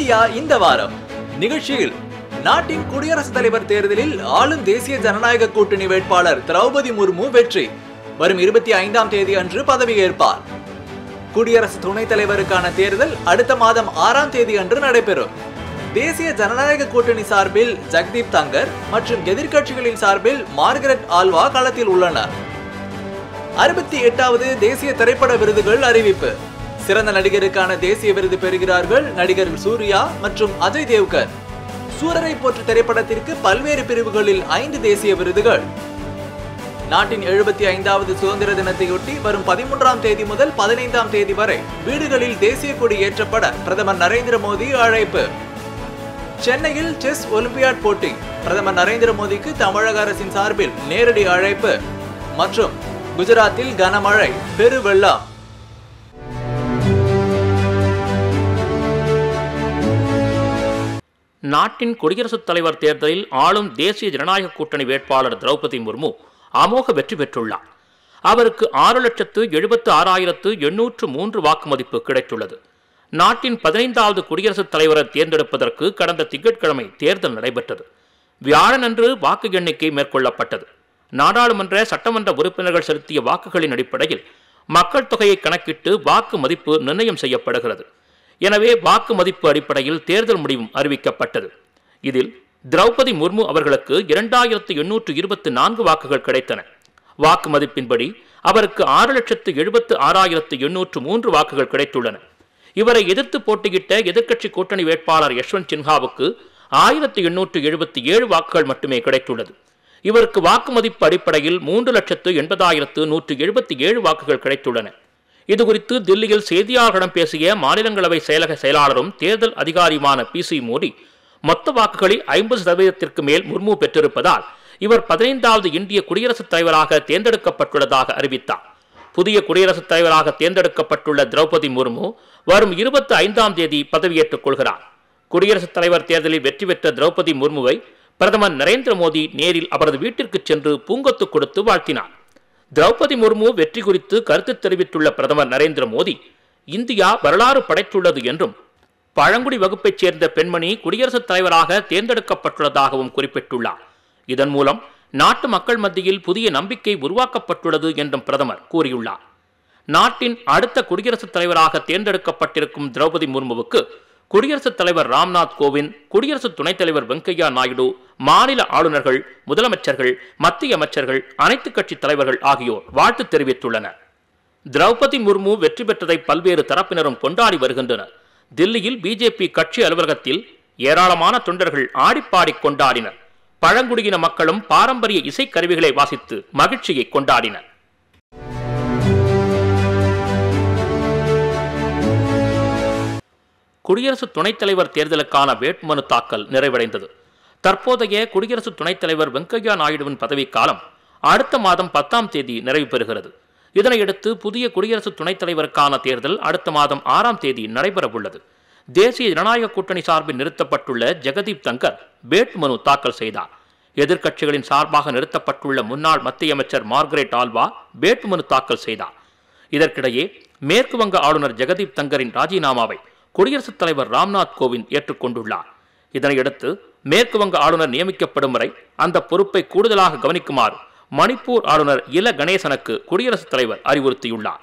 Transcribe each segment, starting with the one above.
India இந்த வாரம் நிகழ்ச்சியில் நாட்டின் குடியரசுத் தலைவர் தேர்தலில் ஆளும் தேசிய ஜனநாயக கூட்டணி வேட்பாளர் திரௌபதி முர்மு வெற்றி வரும் இருபத்தி ஐந்தாம் தேதி அன்று பதவியேற்பார் குடியரசு துணைத் தலைவருக்கான தேர்தல் அடுத்த மாதம் ஆறாம் தேதி அன்று நடைபெறும் தேசிய ஜனநாயக கூட்டணி சார்பில் ஜக்தீப் தங்கர் மற்றும் எதிர்க்கட்சிகளின் சார்பில் மார்கரெட் ஆல்வா களத்தில் உள்ளனர் அறுபத்தி எட்டாவது தேசிய திரைப்பட விருதுகள் அறிவிப்பு சிறந்த நடிகருக்கான தேசிய விருது பெறுகிறார்கள் நடிகர் சூர்யா மற்றும் அஜய் தேவ்கர் சூரரை போற்று திரைப்படத்திற்கு பல்வேறு பிரிவுகளில் ஐந்து தேசிய விருதுகள் நாட்டின் எழுபத்தி ஐந்தாவது சுதந்திர தினத்தையொட்டி வரும் பதிமூன்றாம் தேதி முதல் பதினைந்தாம் தேதி வரை வீடுகளில் தேசிய கொடி ஏற்றப்பட பிரதமர் நரேந்திர மோடி அழைப்பு சென்னையில் செஸ் ஒலிம்பியாட் போட்டி பிரதமர் நரேந்திர மோடிக்கு தமிழக அரசின் சார்பில் நேரடி அழைப்பு மற்றும் குஜராத்தில் கனமழை பெருவெள்ளம் நாட்டின் குடியரசுத் தலைவர் தேர்தலில் ஆளும் தேசிய ஜனநாயக கூட்டணி வேட்பாளர் திரௌபதி முர்மு அமோக வெற்றி பெற்றுள்ளார் அவருக்கு ஆறு லட்சத்து எழுபத்து ஆறாயிரத்து எண்ணூற்று மூன்று வாக்கு மதிப்பு கிடைத்துள்ளது நாட்டின் பதினைந்தாவது குடியரசுத் தலைவரை தேர்ந்தெடுப்பதற்கு கடந்த திங்கட்கிழமை தேர்தல் நடைபெற்றது வியாழனன்று வாக்கு எண்ணிக்கை மேற்கொள்ளப்பட்டது நாடாளுமன்ற சட்டமன்ற உறுப்பினர்கள் செலுத்திய வாக்குகளின் அடிப்படையில் மக்கள் தொகையை கணக்கிட்டு வாக்கு மதிப்பு நிர்ணயம் செய்யப்படுகிறது எனவே வாக்கு மதிப்பு அடிப்படையில் தேர்தல் முடிவும் அறிவிக்கப்பட்டது இதில் திரௌபதி முர்மு அவர்களுக்கு இரண்டாயிரத்து எண்ணூற்று இருபத்தி நான்கு வாக்குகள் கிடைத்தன வாக்கு மதிப்பின்படி அவருக்கு ஆறு லட்சத்து எழுபத்து ஆறாயிரத்து எண்ணூற்று மூன்று வாக்குகள் கிடைத்துள்ளன இவரை எதிர்த்து போட்டியிட்ட எதிர்க்கட்சி கூட்டணி வேட்பாளர் யஷ்வந்த் சின்ஹாவுக்கு ஆயிரத்து எண்ணூற்று எழுபத்தி ஏழு வாக்குகள் மட்டுமே கிடைத்துள்ளது இவருக்கு வாக்கு மதிப்பு அடிப்படையில் மூன்று லட்சத்து எண்பதாயிரத்து நூற்று எழுபத்தி ஏழு வாக்குகள் கிடைத்துள்ளன இதுகுறித்து தில்லியில் செய்தியாளர்களிடம் பேசிய மாநிலங்களவை செயலக செயலாளரும் தேர்தல் அதிகாரியுமான பி சி மோடி மொத்த வாக்குகளில் ஐம்பது சதவீதத்திற்கு மேல் முர்மு பெற்றிருப்பதால் இவர் பதினைந்தாவது இந்திய குடியரசுத் தலைவராக தேர்ந்தெடுக்கப்பட்டுள்ளதாக அறிவித்தார் புதிய குடியரசுத் தலைவராக தேர்ந்தெடுக்கப்பட்டுள்ள திரௌபதி முர்மு வரும் இருபத்தி ஐந்தாம் தேதி பதவியேற்றுக் கொள்கிறார் குடியரசுத் தலைவர் தேர்தலில் வெற்றி பெற்ற திரௌபதி முர்முவை பிரதமர் நரேந்திர மோடி நேரில் அவரது வீட்டிற்கு சென்று பூங்கொத்து கொடுத்து வாழ்த்தினார் திரௌபதி முர்மு வெற்றி குறித்து கருத்து தெரிவித்துள்ள பிரதமர் நரேந்திர மோடி இந்தியா வரலாறு படைத்துள்ளது என்றும் பழங்குடி வகுப்பைச் சேர்ந்த பெண்மணி குடியரசுத் தலைவராக தேர்ந்தெடுக்கப்பட்டுள்ளதாகவும் குறிப்பிட்டுள்ளார் இதன் மூலம் நாட்டு மக்கள் மத்தியில் புதிய நம்பிக்கை உருவாக்கப்பட்டுள்ளது என்றும் பிரதமர் கூறியுள்ளார் நாட்டின் அடுத்த குடியரசுத் தலைவராக தேர்ந்தெடுக்கப்பட்டிருக்கும் திரௌபதி முர்முவுக்கு குடியரசுத் தலைவர் ராம்நாத் கோவிந்த் குடியரசு துணைத் தலைவர் வெங்கையா நாயுடு மாநில ஆளுநர்கள் முதலமைச்சர்கள் மத்திய அமைச்சர்கள் அனைத்து கட்சி தலைவர்கள் ஆகியோர் வாழ்த்து தெரிவித்துள்ளனர் திரௌபதி முர்மு வெற்றி பெற்றதை பல்வேறு தரப்பினரும் கொண்டாடி வருகின்றனர் தில்லியில் பிஜேபி கட்சி அலுவலகத்தில் ஏராளமான தொண்டர்கள் ஆடிப்பாடி கொண்டாடினர் பழங்குடியின மக்களும் பாரம்பரிய இசைக்கருவிகளை வாசித்து மகிழ்ச்சியை கொண்டாடினர் குடியரசு துணைத் தலைவர் தேர்தலுக்கான வேட்புமனு தாக்கல் நிறைவடைந்தது தற்போதைய குடியரசு துணைத் தலைவர் வெங்கையா நாயுடுவின் பதவிக்காலம் அடுத்த மாதம் பத்தாம் தேதி நிறைவு பெறுகிறது இதனையடுத்து புதிய குடியரசு துணைத் தலைவருக்கான தேர்தல் அடுத்த மாதம் ஆறாம் தேதி நடைபெறவுள்ளது தேசிய ஜனநாயக கூட்டணி சார்பில் நிறுத்தப்பட்டுள்ள ஜெகதீப் தங்கர் வேட்புமனு தாக்கல் செய்தார் எதிர்க்கட்சிகளின் சார்பாக நிறுத்தப்பட்டுள்ள முன்னாள் மத்திய அமைச்சர் மார்கரெட் ஆல்வா வேட்புமனு தாக்கல் செய்தார் இதற்கிடையே மேற்கு வங்க ஆளுநர் ஜெகதீப் தங்கரின் ராஜினாமாவை குடியரசுத் தலைவர் ராம்நாத் கோவிந்த் ஏற்றுக்கொண்டுள்ளார் இதனையடுத்து மேற்கு வங்க ஆளுநர் நியமிக்கப்படும் வரை அந்த பொறுப்பை கூடுதலாக கவனிக்குமாறு மணிப்பூர் ஆளுநர் இல கணேசனுக்கு குடியரசுத் தலைவர் அறிவுறுத்தியுள்ளார்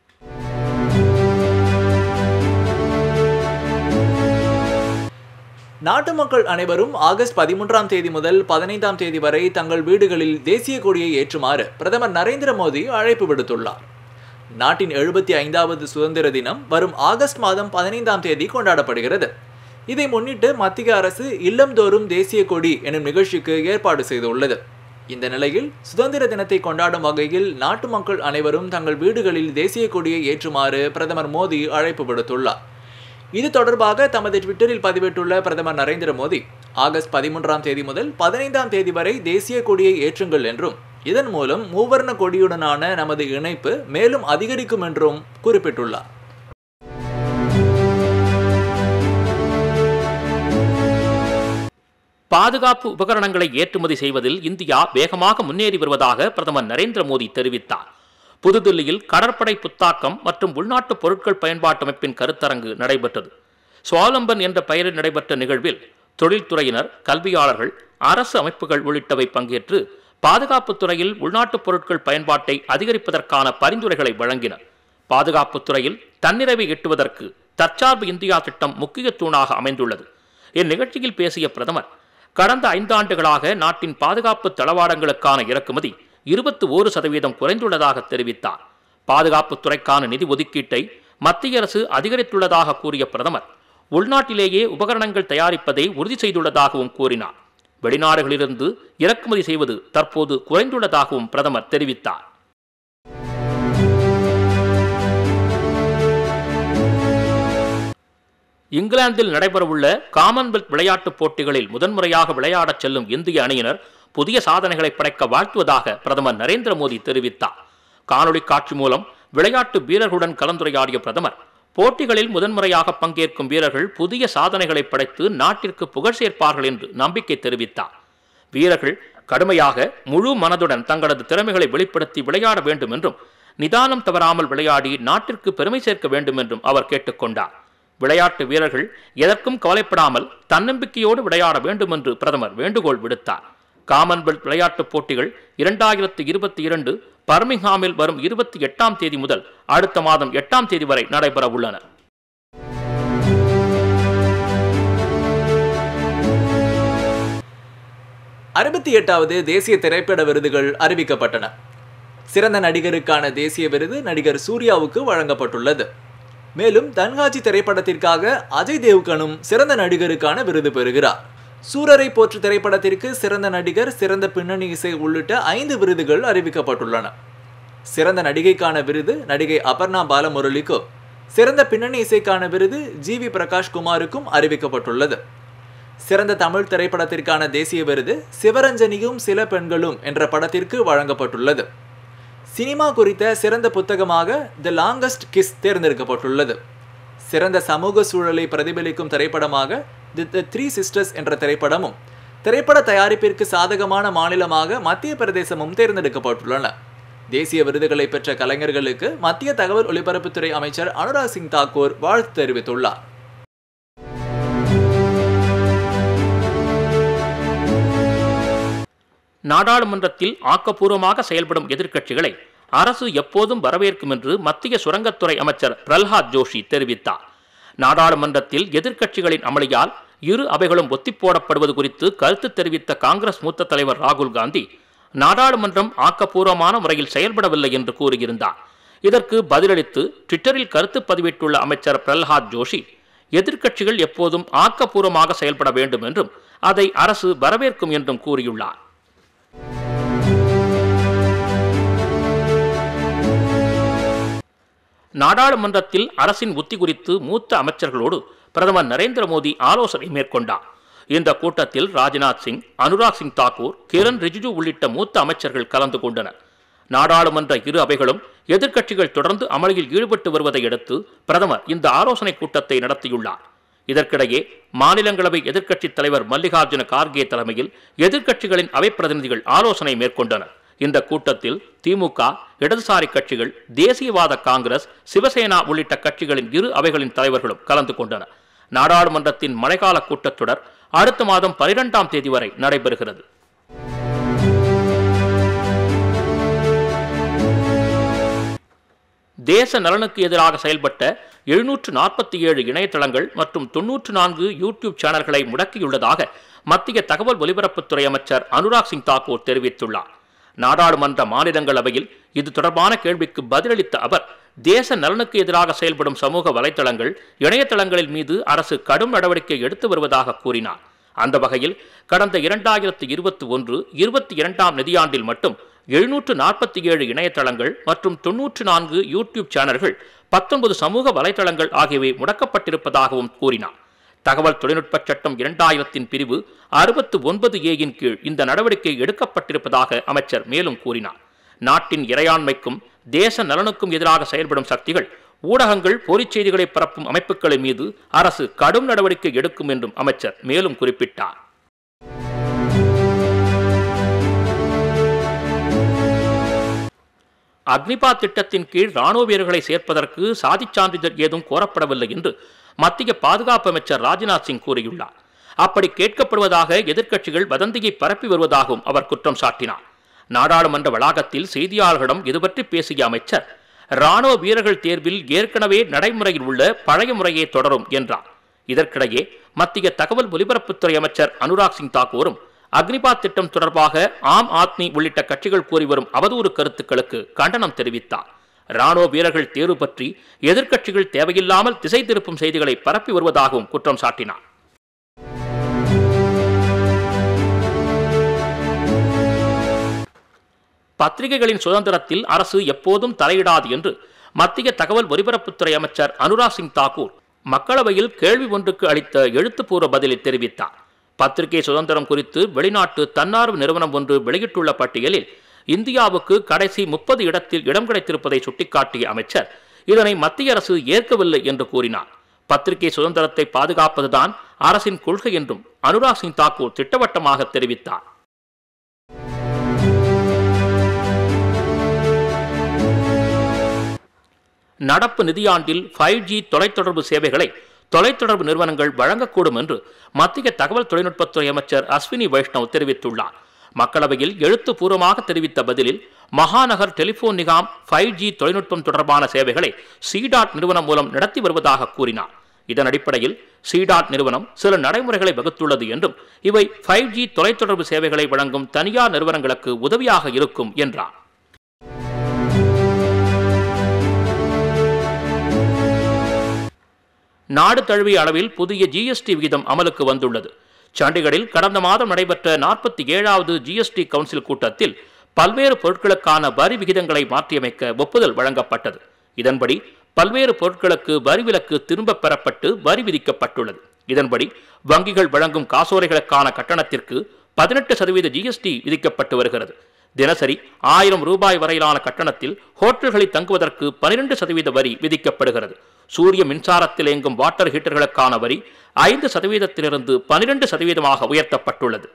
நாட்டு மக்கள் அனைவரும் ஆகஸ்ட் பதிமூன்றாம் தேதி முதல் பதினைந்தாம் தேதி வரை தங்கள் வீடுகளில் தேசிய கொடியை ஏற்றுமாறு பிரதமர் நரேந்திர மோடி அழைப்பு விடுத்துள்ளார் நாட்டின் எழுபத்தி ஐந்தாவது சுதந்திர தினம் வரும் ஆகஸ்ட் மாதம் பதினைந்தாம் தேதி கொண்டாடப்படுகிறது இதை முன்னிட்டு மத்திய அரசு இல்லம்தோறும் தேசிய கொடி எனும் நிகழ்ச்சிக்கு ஏற்பாடு செய்துள்ளது இந்த நிலையில் சுதந்திர தினத்தை கொண்டாடும் வகையில் நாட்டு மக்கள் அனைவரும் தங்கள் வீடுகளில் தேசிய கொடியை ஏற்றுமாறு பிரதமர் மோடி அழைப்பு விடுத்துள்ளார் இது தொடர்பாக தமது ட்விட்டரில் பதிவிட்டுள்ள பிரதமர் நரேந்திர மோடி ஆகஸ்ட் பதிமூன்றாம் தேதி முதல் பதினைந்தாம் தேதி வரை தேசிய கொடியை ஏற்றுங்கள் என்றும் இதன் மூலம் மூவர்ண கொடியுடனான நமது இணைப்பு மேலும் அதிகரிக்கும் என்றும் குறிப்பிட்டுள்ளார் பாதுகாப்பு உபகரணங்களை ஏற்றுமதி செய்வதில் இந்தியா வேகமாக முன்னேறி வருவதாக பிரதமர் நரேந்திர மோடி தெரிவித்தார் புதுதில்லியில் கடற்படை புத்தாக்கம் மற்றும் உள்நாட்டு பொருட்கள் பயன்பாட்டு அமைப்பின் கருத்தரங்கு நடைபெற்றது சுவாலம்பன் என்ற பெயரில் நடைபெற்ற நிகழ்வில் தொழில்துறையினர் கல்வியாளர்கள் அரசு அமைப்புகள் உள்ளிட்டவை பங்கேற்று பாதுகாப்புத் துறையில் உள்நாட்டுப் பொருட்கள் பயன்பாட்டை அதிகரிப்பதற்கான பரிந்துரைகளை வழங்கினர் பாதுகாப்புத் துறையில் தன்னிறைவை எட்டுவதற்கு தற்சார்பு இந்தியா திட்டம் முக்கிய தூணாக அமைந்துள்ளது இந்நிகழ்ச்சியில் பேசிய பிரதமர் கடந்த ஐந்தாண்டுகளாக நாட்டின் பாதுகாப்பு தளவாடங்களுக்கான இறக்குமதி இருபத்தி ஓரு சதவீதம் குறைந்துள்ளதாக தெரிவித்தார் பாதுகாப்புத் துறைக்கான நிதி ஒதுக்கீட்டை மத்திய அரசு அதிகரித்துள்ளதாக கூறிய பிரதமர் உள்நாட்டிலேயே உபகரணங்கள் தயாரிப்பதை உறுதி செய்துள்ளதாகவும் கூறினார் வெளிநாடுகளிலிருந்து இறக்குமதி செய்வது தற்போது குறைந்துள்ளதாகவும் பிரதமர் தெரிவித்தார் இங்கிலாந்தில் நடைபெறவுள்ள காமன்வெல்த் விளையாட்டுப் போட்டிகளில் முதன்முறையாக விளையாடச் செல்லும் இந்திய அணியினர் புதிய சாதனைகளை படைக்க வாழ்த்துவதாக பிரதமர் நரேந்திர மோடி தெரிவித்தார் காணொளி காட்சி மூலம் விளையாட்டு வீரர்களுடன் கலந்துரையாடிய பிரதமர் போட்டிகளில் முதன்முறையாக பங்கேற்கும் வீரர்கள் புதிய சாதனைகளை படைத்து நாட்டிற்கு புகழ் சேர்ப்பார்கள் என்று நம்பிக்கை தெரிவித்தார் வீரர்கள் கடுமையாக முழு மனதுடன் தங்களது திறமைகளை வெளிப்படுத்தி விளையாட வேண்டும் என்றும் நிதானம் தவறாமல் விளையாடி நாட்டிற்கு பெருமை சேர்க்க வேண்டும் என்றும் அவர் கேட்டுக்கொண்டார் விளையாட்டு வீரர்கள் எதற்கும் கவலைப்படாமல் தன்னம்பிக்கையோடு விளையாட வேண்டும் என்று பிரதமர் வேண்டுகோள் விடுத்தார் காமன்வெல்த் விளையாட்டுப் போட்டிகள் இரண்டாயிரத்து இருபத்தி இரண்டு பர்மிங்ஹாமில் வரும் இருபத்தி எட்டாம் தேதி முதல் அடுத்த மாதம் எட்டாம் தேதி வரை நடைபெற உள்ளன அறுபத்தி எட்டாவது தேசிய திரைப்பட விருதுகள் அறிவிக்கப்பட்டன சிறந்த நடிகருக்கான தேசிய விருது நடிகர் சூர்யாவுக்கு வழங்கப்பட்டுள்ளது மேலும் தன்காட்சி திரைப்படத்திற்காக அஜய் தேவ்கனும் சிறந்த நடிகருக்கான விருது பெறுகிறார் சூரரை போற்று திரைப்படத்திற்கு சிறந்த நடிகர் சிறந்த பின்னணி இசை உள்ளிட்ட ஐந்து விருதுகள் அறிவிக்கப்பட்டுள்ளன சிறந்த நடிகைக்கான விருது நடிகை அபர்ணா பாலமுரளிக்கும் சிறந்த பின்னணி இசைக்கான விருது ஜி வி பிரகாஷ் குமாருக்கும் அறிவிக்கப்பட்டுள்ளது சிறந்த தமிழ் திரைப்படத்திற்கான தேசிய விருது சிவரஞ்சனியும் சில பெண்களும் என்ற படத்திற்கு வழங்கப்பட்டுள்ளது சினிமா குறித்த சிறந்த புத்தகமாக தி லாங்கஸ்ட் கிஸ் தேர்ந்தெடுக்கப்பட்டுள்ளது சிறந்த சமூக சூழலை பிரதிபலிக்கும் திரைப்படமாக தி தி த்ரீ சிஸ்டர்ஸ் என்ற திரைப்படமும் திரைப்பட தயாரிப்பிற்கு சாதகமான மாநிலமாக மத்திய பிரதேசமும் தேர்ந்தெடுக்கப்பட்டுள்ளன தேசிய விருதுகளை பெற்ற கலைஞர்களுக்கு மத்திய தகவல் ஒலிபரப்புத்துறை அமைச்சர் அனுராக் சிங் தாக்கூர் வாழ்த்து தெரிவித்துள்ளார் நாடாளுமன்றத்தில் ஆக்கப்பூர்வமாக செயல்படும் எதிர்க்கட்சிகளை அரசு எப்போதும் வரவேற்கும் என்று மத்திய சுரங்கத்துறை அமைச்சர் பிரல்ஹாத் ஜோஷி தெரிவித்தார் நாடாளுமன்றத்தில் எதிர்க்கட்சிகளின் அமளியால் இரு அவைகளும் ஒத்திப்போடப்படுவது குறித்து கருத்து தெரிவித்த காங்கிரஸ் மூத்த தலைவர் ராகுல் காந்தி நாடாளுமன்றம் ஆக்கப்பூர்வமான முறையில் செயல்படவில்லை என்று கூறியிருந்தார் இதற்கு பதிலளித்து ட்விட்டரில் கருத்து பதிவிட்டுள்ள அமைச்சர் பிரல்ஹாத் ஜோஷி எதிர்க்கட்சிகள் எப்போதும் ஆக்கப்பூர்வமாக செயல்பட வேண்டும் என்றும் அதை அரசு வரவேற்கும் என்றும் கூறியுள்ளார் நாடாளுமன்றத்தில் அரசின் உத்தி குறித்து மூத்த அமைச்சர்களோடு பிரதமர் நரேந்திர மோடி ஆலோசனை மேற்கொண்டார் இந்த கூட்டத்தில் ராஜ்நாத் சிங் அனுராக் சிங் தாக்கூர் கிரண் ரிஜிஜு உள்ளிட்ட மூத்த அமைச்சர்கள் கலந்து கொண்டனர் நாடாளுமன்ற இரு அவைகளும் எதிர்க்கட்சிகள் தொடர்ந்து அமளியில் ஈடுபட்டு வருவதை அடுத்து பிரதமர் இந்த ஆலோசனை கூட்டத்தை நடத்தியுள்ளார் இதற்கிடையே மாநிலங்களவை எதிர்க்கட்சித் தலைவர் மல்லிகார்ஜுன கார்கே தலைமையில் எதிர்க்கட்சிகளின் அவை பிரதிநிதிகள் ஆலோசனை மேற்கொண்டனர் இந்த கூட்டத்தில் திமுக இடதுசாரி கட்சிகள் தேசியவாத காங்கிரஸ் சிவசேனா உள்ளிட்ட கட்சிகளின் இரு அவைகளின் தலைவர்களும் கலந்து கொண்டனர் நாடாளுமன்றத்தின் மழைக்கால கூட்டத்தொடர் அடுத்த மாதம் பனிரெண்டாம் தேதி வரை நடைபெறுகிறது தேச நலனுக்கு எதிராக செயல்பட்ட எழுநூற்று நாற்பத்தி ஏழு இணையதளங்கள் மற்றும் தொன்னூற்று நான்கு யூடியூப் சேனல்களை முடக்கியுள்ளதாக மத்திய தகவல் ஒலிபரப்புத்துறை அமைச்சர் அனுராக் சிங் தாக்கூர் தெரிவித்துள்ளார் நாடாளுமன்ற மாநிலங்களவையில் இது தொடர்பான கேள்விக்கு பதிலளித்த அவர் தேச நலனுக்கு எதிராக செயல்படும் சமூக வலைத்தளங்கள் இணையதளங்களின் மீது அரசு கடும் நடவடிக்கை எடுத்து வருவதாக கூறினார் அந்த வகையில் கடந்த இரண்டாயிரத்து இருபத்தி ஒன்று இருபத்தி இரண்டாம் நிதியாண்டில் மட்டும் எழுநூற்று நாற்பத்தி ஏழு இணையதளங்கள் மற்றும் தொன்னூற்று நான்கு யூடியூப் சேனல்கள் பத்தொன்பது சமூக வலைதளங்கள் ஆகியவை முடக்கப்பட்டிருப்பதாகவும் கூறினார் தகவல் தொழில்நுட்ப சட்டம் இரண்டாயிரத்தின் பிரிவு அறுபத்து ஒன்பது ஏயின் கீழ் இந்த நடவடிக்கை எடுக்கப்பட்டிருப்பதாக அமைச்சர் மேலும் கூறினார் நாட்டின் இறையாண்மைக்கும் தேச நலனுக்கும் எதிராக செயல்படும் சக்திகள் ஊடகங்கள் போலிச் செய்திகளை பரப்பும் அமைப்புகளின் மீது அரசு கடும் நடவடிக்கை எடுக்கும் என்றும் அமைச்சர் மேலும் குறிப்பிட்டார் அக்னிபாத் திட்டத்தின் கீழ் ராணுவ வீரர்களை சேர்ப்பதற்கு சாதிச் சான்றிதழ் ஏதும் கோரப்படவில்லை என்று மத்திய பாதுகாப்பு அமைச்சர் ராஜ்நாத் சிங் கூறியுள்ளார் அப்படி கேட்கப்படுவதாக எதிர்க்கட்சிகள் வதந்தியை பரப்பி வருவதாகவும் அவர் குற்றம் சாட்டினார் நாடாளுமன்ற வளாகத்தில் செய்தியாளர்களிடம் இதுபற்றி பேசிய அமைச்சர் ராணுவ வீரர்கள் தேர்வில் ஏற்கனவே நடைமுறையில் உள்ள பழைய முறையே தொடரும் என்றார் இதற்கிடையே மத்திய தகவல் ஒலிபரப்புத்துறை அமைச்சர் அனுராக் சிங் தாக்கூரும் அக்னிபாத் திட்டம் தொடர்பாக ஆம் ஆத்மி உள்ளிட்ட கட்சிகள் கூறி வரும் அவதூறு கருத்துக்களுக்கு கண்டனம் தெரிவித்தார் ராணுவ வீரர்கள் தேர்வு பற்றி எதிர்க்கட்சிகள் தேவையில்லாமல் திசை திருப்பும் செய்திகளை பரப்பி வருவதாகவும் குற்றம் சாட்டினார் பத்திரிகைகளின் சுதந்திரத்தில் அரசு எப்போதும் தலையிடாது என்று மத்திய தகவல் ஒலிபரப்புத்துறை அமைச்சர் அனுராக் சிங் தாக்கூர் மக்களவையில் கேள்வி ஒன்றுக்கு அளித்த எழுத்துப்பூர்வ பதிலில் தெரிவித்தார் பத்திரிகை சுதந்திரம் குறித்து வெளிநாட்டு தன்னார்வ நிறுவனம் ஒன்று வெளியிட்டுள்ள பட்டியலில் இந்தியாவுக்கு கடைசி முப்பது இடத்தில் இடம் கிடைத்திருப்பதை சுட்டிக்காட்டிய அமைச்சர் இதனை மத்திய அரசு ஏற்கவில்லை என்று கூறினார் பத்திரிகை சுதந்திரத்தை பாதுகாப்பதுதான் அரசின் கொள்கை என்றும் அனுராக் சிங் தாக்கூர் திட்டவட்டமாக தெரிவித்தார் நடப்பு நிதியாண்டில் ஃபைவ் ஜி தொலைத்தொடர்பு சேவைகளை தொலைத்தொடர்பு நிறுவனங்கள் வழங்கக்கூடும் என்று மத்திய தகவல் தொழில்நுட்பத்துறை அமைச்சர் அஸ்வினி வைஷ்ணவ் தெரிவித்துள்ளார் மக்களவையில் எழுத்துப்பூர்வமாக தெரிவித்த பதிலில் Mahanagar telephone Nigam five G தொழில்நுட்பம் தொடர்பான சேவைகளை சிடாட் நிறுவனம் மூலம் நடத்தி வருவதாக கூறினார் இதன் அடிப்படையில் சிடாட் நிறுவனம் சில நடைமுறைகளை வகுத்துள்ளது என்றும் இவை ஃபைவ் ஜி தொலைத்தொடர்பு சேவைகளை வழங்கும் தனியார் நிறுவனங்களுக்கு உதவியாக இருக்கும் என்றார் நாடு தழுவிய அளவில் புதிய ஜிஎஸ்டி விகிதம் அமலுக்கு வந்துள்ளது சண்டிகரில் கடந்த மாதம் நடைபெற்ற நாற்பத்தி ஏழாவது ஜிஎஸ்டி கவுன்சில் கூட்டத்தில் பல்வேறு பொருட்களுக்கான வரி விகிதங்களை மாற்றியமைக்க ஒப்புதல் வழங்கப்பட்டது இதன்படி பல்வேறு பொருட்களுக்கு வரி விலக்கு திரும்பப் பெறப்பட்டு வரி விதிக்கப்பட்டுள்ளது இதன்படி வங்கிகள் வழங்கும் காசோலைகளுக்கான கட்டணத்திற்கு பதினெட்டு சதவீத ஜிஎஸ்டி விதிக்கப்பட்டு வருகிறது தினசரி ஆயிரம் ரூபாய் வரையிலான கட்டணத்தில் ஹோட்டல்களில் தங்குவதற்கு பனிரெண்டு சதவீத வரி விதிக்கப்படுகிறது சூரிய மின்சாரத்தில் இயங்கும் வாட்டர் ஹீட்டர்களுக்கான வரி ஐந்து சதவீதத்திலிருந்து பனிரெண்டு சதவீதமாக உயர்த்தப்பட்டுள்ளது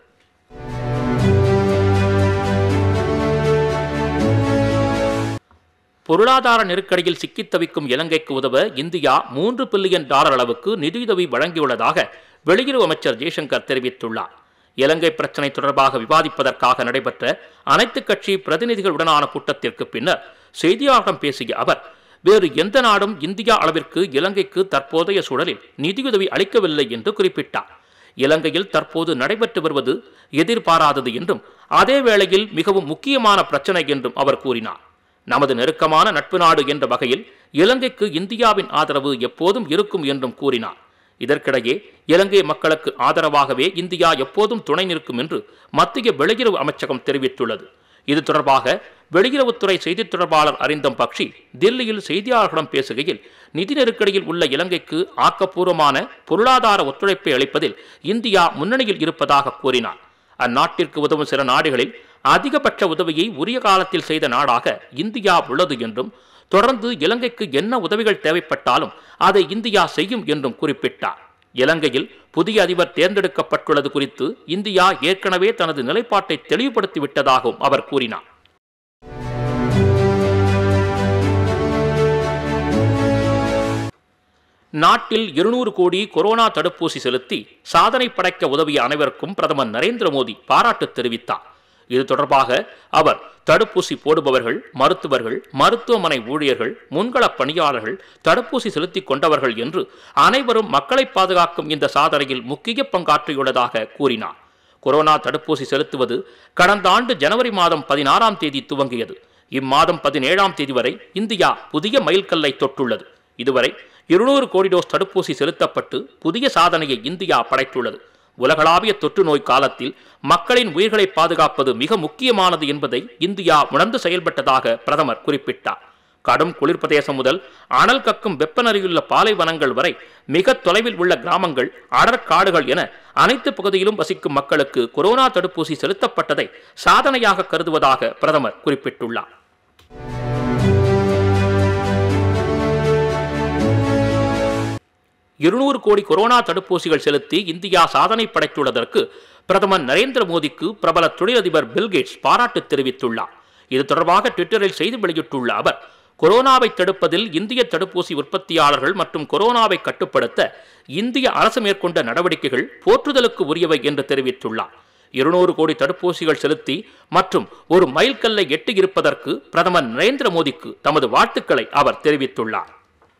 பொருளாதார நெருக்கடியில் சிக்கித் தவிக்கும் இலங்கைக்கு உதவ இந்தியா மூன்று பில்லியன் டாலர் அளவுக்கு நிதியுதவி வழங்கியுள்ளதாக வெளியுறவு அமைச்சர் ஜெய்சங்கர் தெரிவித்துள்ளார் இலங்கை பிரச்சினை தொடர்பாக விவாதிப்பதற்காக நடைபெற்ற அனைத்துக் கட்சி பிரதிநிதிகளுடனான கூட்டத்திற்கு பின்னர் செய்தியாளர்களிடம் பேசிய அவர் வேறு எந்த நாடும் இந்தியா அளவிற்கு இலங்கைக்கு தற்போதைய சூழலில் நிதியுதவி அளிக்கவில்லை என்று குறிப்பிட்டார் இலங்கையில் தற்போது நடைபெற்று வருவது எதிர்பாராதது என்றும் அதே வேளையில் மிகவும் முக்கியமான பிரச்சனை என்றும் அவர் கூறினார் நமது நெருக்கமான நட்பு நாடு என்ற வகையில் இலங்கைக்கு இந்தியாவின் ஆதரவு எப்போதும் இருக்கும் என்றும் கூறினார் இதற்கிடையே இலங்கை மக்களுக்கு ஆதரவாகவே இந்தியா எப்போதும் துணை நிற்கும் என்று மத்திய வெளியுறவு அமைச்சகம் தெரிவித்துள்ளது இது தொடர்பாக வெளியுறவுத்துறை செய்தித் தொடர்பாளர் அரிந்தம் பக்ஷி தில்லியில் செய்தியாளர்களிடம் பேசுகையில் நிதி நெருக்கடியில் உள்ள இலங்கைக்கு ஆக்கப்பூர்வமான பொருளாதார ஒத்துழைப்பை அளிப்பதில் இந்தியா முன்னணியில் இருப்பதாக கூறினார் அந்நாட்டிற்கு உதவும் சில நாடுகளில் அதிகபட்ச உதவியை உரிய காலத்தில் செய்த நாடாக இந்தியா உள்ளது என்றும் தொடர்ந்து இலங்கைக்கு என்ன உதவிகள் தேவைப்பட்டாலும் அதை இந்தியா செய்யும் என்றும் குறிப்பிட்டார் இலங்கையில் புதிய அதிபர் தேர்ந்தெடுக்கப்பட்டுள்ளது குறித்து இந்தியா ஏற்கனவே தனது நிலைப்பாட்டை தெளிவுபடுத்திவிட்டதாகவும் அவர் கூறினார் நாட்டில் இருநூறு கோடி கொரோனா தடுப்பூசி செலுத்தி சாதனை படைக்க உதவிய அனைவருக்கும் பிரதமர் நரேந்திர மோடி பாராட்டு தெரிவித்தார் இது தொடர்பாக அவர் தடுப்பூசி போடுபவர்கள் மருத்துவர்கள் மருத்துவமனை ஊழியர்கள் முன்களப் பணியாளர்கள் தடுப்பூசி செலுத்திக் கொண்டவர்கள் என்று அனைவரும் மக்களை பாதுகாக்கும் இந்த சாதனையில் முக்கிய பங்காற்றியுள்ளதாக கூறினார் கொரோனா தடுப்பூசி செலுத்துவது கடந்த ஆண்டு ஜனவரி மாதம் பதினாறாம் தேதி துவங்கியது இம்மாதம் பதினேழாம் தேதி வரை இந்தியா புதிய மைல்கல்லை தொட்டுள்ளது இதுவரை இருநூறு கோடி டோஸ் தடுப்பூசி செலுத்தப்பட்டு புதிய சாதனையை இந்தியா படைத்துள்ளது உலகளாவிய தொற்று நோய் காலத்தில் மக்களின் உயிர்களை பாதுகாப்பது மிக முக்கியமானது என்பதை இந்தியா உணர்ந்து செயல்பட்டதாக பிரதமர் குறிப்பிட்டார் கடும் குளிர் பிரதேசம் முதல் அனல் கக்கும் வெப்பநெறியுள்ள பாலைவனங்கள் வரை மிக தொலைவில் உள்ள கிராமங்கள் அடற்காடுகள் என அனைத்து பகுதியிலும் வசிக்கும் மக்களுக்கு கொரோனா தடுப்பூசி செலுத்தப்பட்டதை சாதனையாக கருதுவதாக பிரதமர் குறிப்பிட்டுள்ளார் இருநூறு கோடி கொரோனா தடுப்பூசிகள் செலுத்தி இந்தியா சாதனை படைத்துள்ளதற்கு பிரதமர் நரேந்திர மோடிக்கு பிரபல தொழிலதிபர் பில்கேட்ஸ் பாராட்டு தெரிவித்துள்ளார் இது தொடர்பாக ட்விட்டரில் செய்தி வெளியிட்டுள்ள அவர் கொரோனாவை தடுப்பதில் இந்திய தடுப்பூசி உற்பத்தியாளர்கள் மற்றும் கொரோனாவை கட்டுப்படுத்த இந்திய அரசு மேற்கொண்ட நடவடிக்கைகள் போற்றுதலுக்கு உரியவை என்று தெரிவித்துள்ளார் இருநூறு கோடி தடுப்பூசிகள் செலுத்தி மற்றும் ஒரு மைல்கல்லை எட்டி இருப்பதற்கு பிரதமர் நரேந்திர மோடிக்கு தமது வாழ்த்துக்களை அவர் தெரிவித்துள்ளார்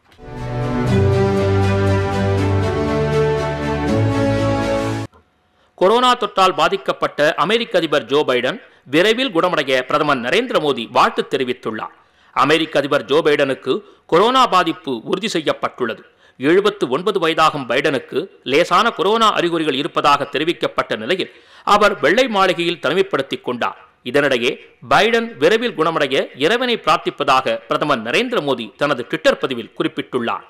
கொரோனா தொற்றால் பாதிக்கப்பட்ட அமெரிக்க அதிபர் ஜோ பைடன் விரைவில் குணமடைய பிரதமர் நரேந்திர மோடி வாழ்த்து தெரிவித்துள்ளார் அமெரிக்க அதிபர் ஜோ பைடனுக்கு கொரோனா பாதிப்பு உறுதி செய்யப்பட்டுள்ளது எழுபத்து ஒன்பது வயதாகும் பைடனுக்கு லேசான கொரோனா அறிகுறிகள் இருப்பதாக தெரிவிக்கப்பட்ட நிலையில் அவர் வெள்ளை மாளிகையில் தனிமைப்படுத்திக் கொண்டார் இதனிடையே பைடன் விரைவில் குணமடைய இறைவனை பிரார்த்திப்பதாக பிரதமர் நரேந்திர மோடி தனது ட்விட்டர் பதிவில் குறிப்பிட்டுள்ளார்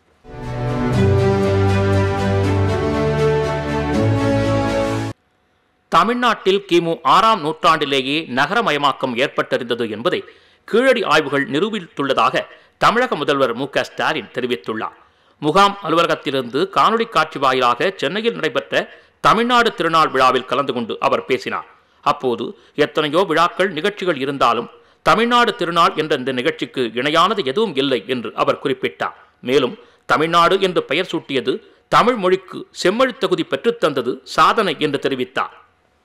தமிழ்நாட்டில் கிமு ஆறாம் நூற்றாண்டிலேயே நகரமயமாக்கம் ஏற்பட்டிருந்தது என்பதை கீழடி ஆய்வுகள் நிரூபித்துள்ளதாக தமிழக முதல்வர் மு க ஸ்டாலின் தெரிவித்துள்ளார் முகாம் அலுவலகத்திலிருந்து காணொலி காட்சி வாயிலாக சென்னையில் நடைபெற்ற தமிழ்நாடு திருநாள் விழாவில் கலந்து கொண்டு அவர் பேசினார் அப்போது எத்தனையோ விழாக்கள் நிகழ்ச்சிகள் இருந்தாலும் தமிழ்நாடு திருநாள் என்ற இந்த நிகழ்ச்சிக்கு இணையானது எதுவும் இல்லை என்று அவர் குறிப்பிட்டார் மேலும் தமிழ்நாடு என்று பெயர் சூட்டியது தமிழ் மொழிக்கு செம்மொழித் தகுதி பெற்றுத்தந்தது சாதனை என்று தெரிவித்தார்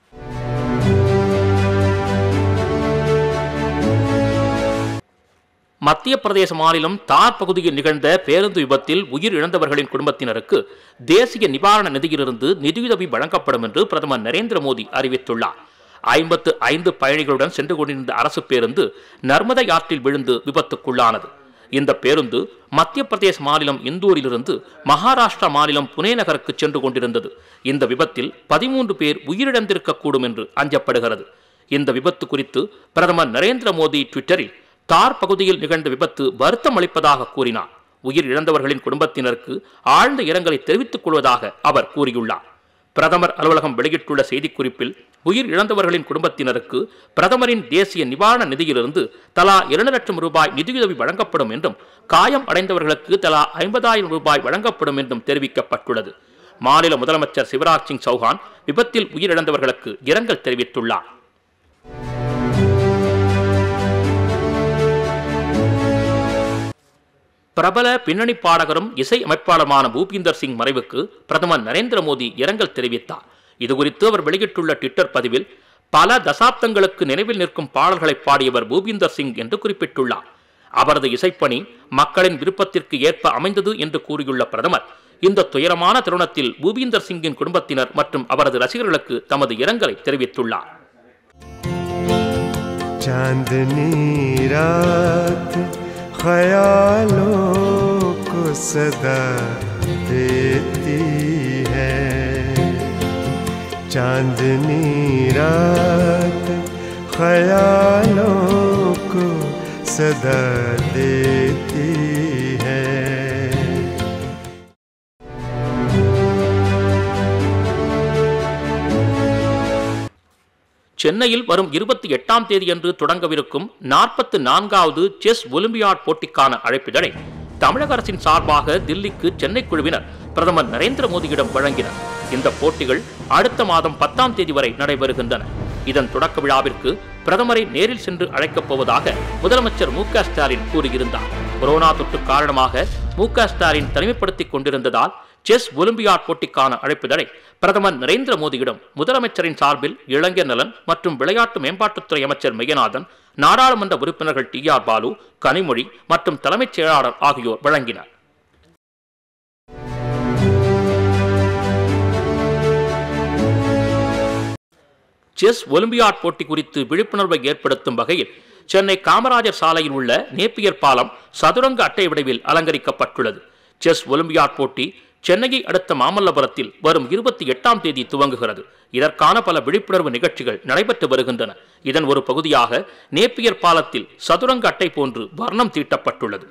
மத்திய பிரதேச மாநிலம் தார் பகுதியில் நிகழ்ந்த பேருந்து விபத்தில் உயிர் இழந்தவர்களின் குடும்பத்தினருக்கு தேசிய நிவாரண நிதியிலிருந்து நிதியுதவி வழங்கப்படும் என்று பிரதமர் நரேந்திர மோடி அறிவித்துள்ளார் ஐம்பத்து ஐந்து பயணிகளுடன் சென்று கொண்டிருந்த அரசு பேருந்து நர்மதை ஆற்றில் விழுந்து விபத்துக்குள்ளானது இந்த பேருந்து மத்திய பிரதேச மாநிலம் இந்தூரிலிருந்து மகாராஷ்டிரா மாநிலம் புனே நகருக்கு சென்று கொண்டிருந்தது இந்த விபத்தில் பதிமூன்று பேர் உயிரிழந்திருக்கக்கூடும் என்று அஞ்சப்படுகிறது இந்த விபத்து குறித்து பிரதமர் நரேந்திர மோடி ட்விட்டரில் தார் பகுதியில் நிகழ்ந்த விபத்து வருத்தம் அளிப்பதாக கூறினார் உயிர் இழந்தவர்களின் குடும்பத்தினருக்கு ஆழ்ந்த இரங்கலை தெரிவித்துக் கொள்வதாக அவர் கூறியுள்ளார் பிரதமர் அலுவலகம் வெளியிட்டுள்ள செய்திக்குறிப்பில் உயிர் இழந்தவர்களின் குடும்பத்தினருக்கு பிரதமரின் தேசிய நிவாரண நிதியிலிருந்து தலா இரண்டு லட்சம் ரூபாய் நிதியுதவி வழங்கப்படும் என்றும் காயம் அடைந்தவர்களுக்கு தலா ஐம்பதாயிரம் ரூபாய் வழங்கப்படும் என்றும் தெரிவிக்கப்பட்டுள்ளது மாநில முதலமைச்சர் சிவராஜ் சிங் சௌஹான் விபத்தில் உயிரிழந்தவர்களுக்கு இரங்கல் தெரிவித்துள்ளார் பிரபல பின்னணி பாடகரும் இசை அமைப்பாளருமான பூபீந்தர் சிங் மறைவுக்கு பிரதமர் நரேந்திர மோடி இரங்கல் தெரிவித்தார் இதுகுறித்து அவர் வெளியிட்டுள்ள ட்விட்டர் பதிவில் பல தசாப்தங்களுக்கு நினைவில் நிற்கும் பாடல்களை பாடியவர் பூபீந்தர் சிங் என்று குறிப்பிட்டுள்ளார் அவரது இசைப்பணி மக்களின் விருப்பத்திற்கு ஏற்ப அமைந்தது என்று கூறியுள்ள பிரதமர் இந்த துயரமான தருணத்தில் பூபீந்தர் சிங்கின் குடும்பத்தினர் மற்றும் அவரது ரசிகர்களுக்கு தமது இரங்கலை தெரிவித்துள்ளார் चांदनी रात ख्यालों को सदा देती है चांदनी रात ख्यालों को सदा देती है சென்னையில் வரும் இருபத்தி எட்டாம் தேதியன்று தொடங்கவிருக்கும் நாற்பத்து நான்காவது செஸ் ஒலிம்பியாட் போட்டிக்கான அழைப்பிதழை தமிழக அரசின் சார்பாக தில்லிக்கு சென்னை குழுவினர் பிரதமர் நரேந்திர மோடியிடம் வழங்கினர் இந்த போட்டிகள் அடுத்த மாதம் பத்தாம் தேதி வரை நடைபெறுகின்றன இதன் தொடக்க விழாவிற்கு பிரதமரை நேரில் சென்று அழைக்கப் போவதாக முதலமைச்சர் மு க ஸ்டாலின் கூறியிருந்தார் கொரோனா தொற்று காரணமாக மு க ஸ்டாலின் தனிமைப்படுத்திக் கொண்டிருந்ததால் செஸ் ஒலிம்பியாட் போட்டிக்கான அழைப்பிதழை பிரதமர் நரேந்திர மோடியிடம் முதலமைச்சரின் சார்பில் இளைஞர் நலன் மற்றும் விளையாட்டு மேம்பாட்டுத்துறை அமைச்சர் மெய்யநாதன் நாடாளுமன்ற உறுப்பினர்கள் டி ஆர் பாலு கனிமொழி மற்றும் தலைமைச் செயலாளர் ஆகியோர் வழங்கினர் செஸ் ஒலிம்பியாட் போட்டி குறித்து விழிப்புணர்வை ஏற்படுத்தும் வகையில் சென்னை காமராஜர் சாலையில் உள்ள நேப்பியர் பாலம் சதுரங்க அட்டை வடிவில் அலங்கரிக்கப்பட்டுள்ளது செஸ் ஒலிம்பியாட் போட்டி சென்னையை அடுத்த மாமல்லபுரத்தில் வரும் இருபத்தி எட்டாம் தேதி துவங்குகிறது இதற்கான பல விழிப்புணர்வு நிகழ்ச்சிகள் நடைபெற்று வருகின்றன இதன் ஒரு பகுதியாக நேப்பியர் பாலத்தில் சதுரங்க அட்டை போன்று வர்ணம் தீட்டப்பட்டுள்ளது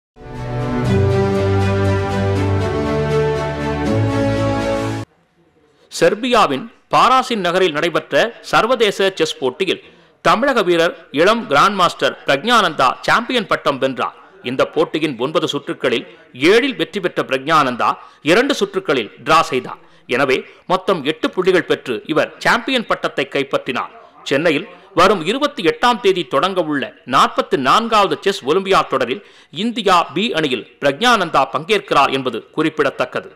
செர்பியாவின் பாராசின் நகரில் நடைபெற்ற சர்வதேச செஸ் போட்டியில் தமிழக வீரர் இளம் கிராண்ட் மாஸ்டர் பிரக்ஞானந்தா சாம்பியன் பட்டம் வென்றார் இந்த போட்டியின் ஒன்பது சுற்றுகளில் ஏழில் வெற்றி பெற்ற பிரக்ஞானந்தா இரண்டு சுற்றுகளில் டிரா செய்தார் எனவே மொத்தம் எட்டு புள்ளிகள் பெற்று இவர் சாம்பியன் பட்டத்தை கைப்பற்றினார் சென்னையில் வரும் இருபத்தி எட்டாம் தேதி தொடங்க உள்ள நாற்பத்தி நான்காவது செஸ் ஒலிம்பியாட் தொடரில் இந்தியா பி அணியில் பிரக்ஞானந்தா பங்கேற்கிறார் என்பது குறிப்பிடத்தக்கது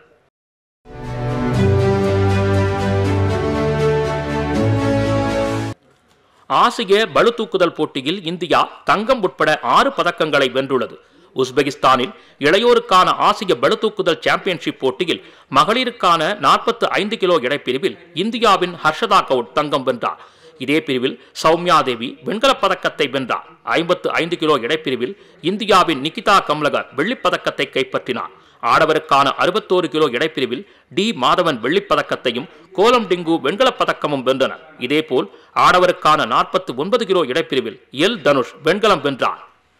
ஆசிய பளுதூக்குதல் போட்டியில் இந்தியா தங்கம் உட்பட ஆறு பதக்கங்களை வென்றுள்ளது உஸ்பெகிஸ்தானில் இளையோருக்கான ஆசிய பளுதூக்குதல் சாம்பியன்ஷிப் போட்டியில் மகளிருக்கான நாற்பத்து ஐந்து கிலோ எடைப்பிரிவில் இந்தியாவின் ஹர்ஷதா கவுட் தங்கம் வென்றார் இதே பிரிவில் சௌமியா தேவி வெண்கலப் பதக்கத்தை வென்றார் ஐம்பத்து ஐந்து கிலோ எடைப்பிரிவில் இந்தியாவின் நிகிதா கம்லகர் வெள்ளிப் பதக்கத்தை கைப்பற்றினார் ஆடவருக்கான அறுபத்தோரு கிலோ எடைப்பிரிவில் டி மாதவன் வெள்ளிப் பதக்கத்தையும் கோலம் டிங்கு வெண்கலப் பதக்கமும் வென்றனர் இதேபோல் ஆடவருக்கான நாற்பத்தி ஒன்பது கிலோ எடைப்பிரிவில் எல் தனுஷ் வெண்கலம் வென்றார்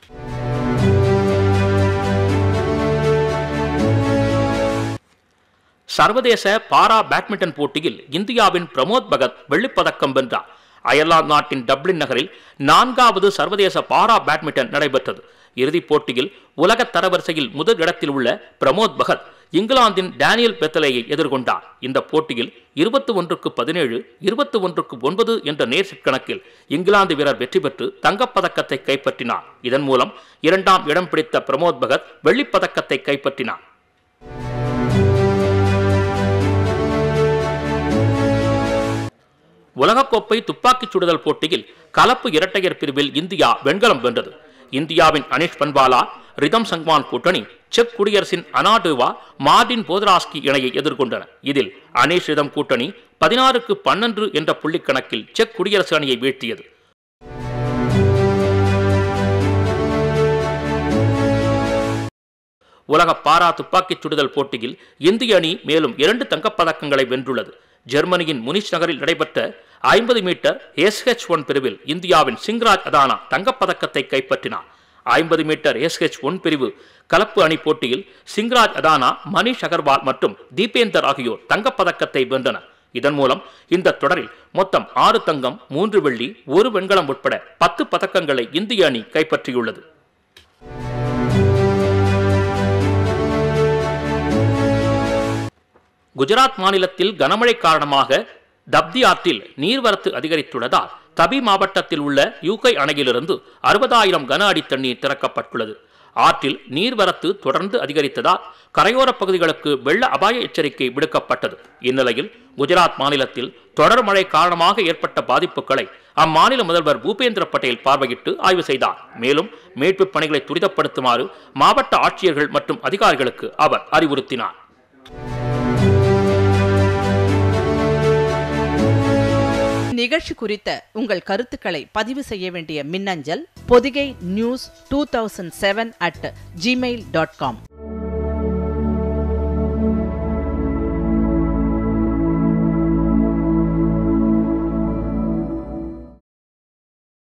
சர்வதேச பாரா பேட்மிண்டன் போட்டியில் இந்தியாவின் பிரமோத் பகத் வெள்ளிப்பதக்கம் வென்றார் அயர்லாந்து நாட்டின் டப்ளின் நகரில் நான்காவது சர்வதேச பாரா பேட்மிண்டன் நடைபெற்றது இறுதிப் போட்டியில் உலக தரவரிசையில் முதல் இடத்தில் உள்ள பிரமோத் பகத் இங்கிலாந்தின் டேனியல் பெத்தலேயை எதிர்கொண்டார் இந்த போட்டியில் இருபத்தி ஒன்றுக்கு பதினேழு இருபத்தி ஒன்றுக்கு ஒன்பது என்ற நேர்செட் கணக்கில் இங்கிலாந்து வீரர் வெற்றி பெற்று தங்கப்பதக்கத்தை கைப்பற்றினார் இதன் மூலம் இரண்டாம் இடம் பிடித்த பிரமோத் பகத் வெள்ளிப்பதக்கத்தை கைப்பற்றினார் உலகக்கோப்பை துப்பாக்கிச் சுடுதல் போட்டியில் கலப்பு இரட்டையர் பிரிவில் இந்தியா வெண்கலம் வென்றது இந்தியாவின் அனிஷ் பன்வாலா ரிதம் சங்வான் கூட்டணி செக் குடியரசின் அனாடுவா மார்டின் போதராஸ்கி இணையை எதிர்கொண்டன இதில் அனீஷ் ரிதம் கூட்டணி பதினாறுக்கு பன்னெண்டு என்ற புள்ளிக் கணக்கில் செக் குடியரசு அணியை வீழ்த்தியது உலக பாரா துப்பாக்கிச் சுடுதல் போட்டியில் இந்திய அணி மேலும் இரண்டு தங்கப்பதக்கங்களை வென்றுள்ளது ஜெர்மனியின் முனிச் நகரில் நடைபெற்ற ஐம்பது மீட்டர் எஸ்ஹெச் ஒன் பிரிவில் இந்தியாவின் சிங்ராஜ் அதானா தங்கப்பதக்கத்தை கைப்பற்றினார் ஐம்பது மீட்டர் எஸ்ஹெச் ஒன் பிரிவு கலப்பு அணி போட்டியில் சிங்ராஜ் அதானா மணிஷ் அகர்வால் மற்றும் தீபேந்தர் ஆகியோர் தங்கப்பதக்கத்தை வென்றனர் இதன் மூலம் இந்த தொடரில் மொத்தம் ஆறு தங்கம் மூன்று வெள்ளி ஒரு வெண்கலம் உட்பட பத்து பதக்கங்களை இந்திய அணி கைப்பற்றியுள்ளது குஜராத் மாநிலத்தில் கனமழை காரணமாக தப்தி ஆற்றில் நீர்வரத்து அதிகரித்துள்ளதால் தபி மாவட்டத்தில் உள்ள யூகை அணையிலிருந்து அறுபதாயிரம் கன அடி தண்ணீர் திறக்கப்பட்டுள்ளது ஆற்றில் நீர்வரத்து தொடர்ந்து அதிகரித்ததால் கரையோரப் பகுதிகளுக்கு வெள்ள அபாய எச்சரிக்கை விடுக்கப்பட்டது இந்நிலையில் குஜராத் மாநிலத்தில் தொடர் மழை காரணமாக ஏற்பட்ட பாதிப்புகளை அம்மாநில முதல்வர் பூபேந்திர பட்டேல் பார்வையிட்டு ஆய்வு செய்தார் மேலும் மீட்புப் பணிகளை துரிதப்படுத்துமாறு மாவட்ட ஆட்சியர்கள் மற்றும் அதிகாரிகளுக்கு அவர் அறிவுறுத்தினார் நிகழ்ச்சி குறித்த உங்கள் கருத்துக்களை பதிவு செய்ய வேண்டிய மின்னஞ்சல் Podhigai news two thousand seven at Gmail dot com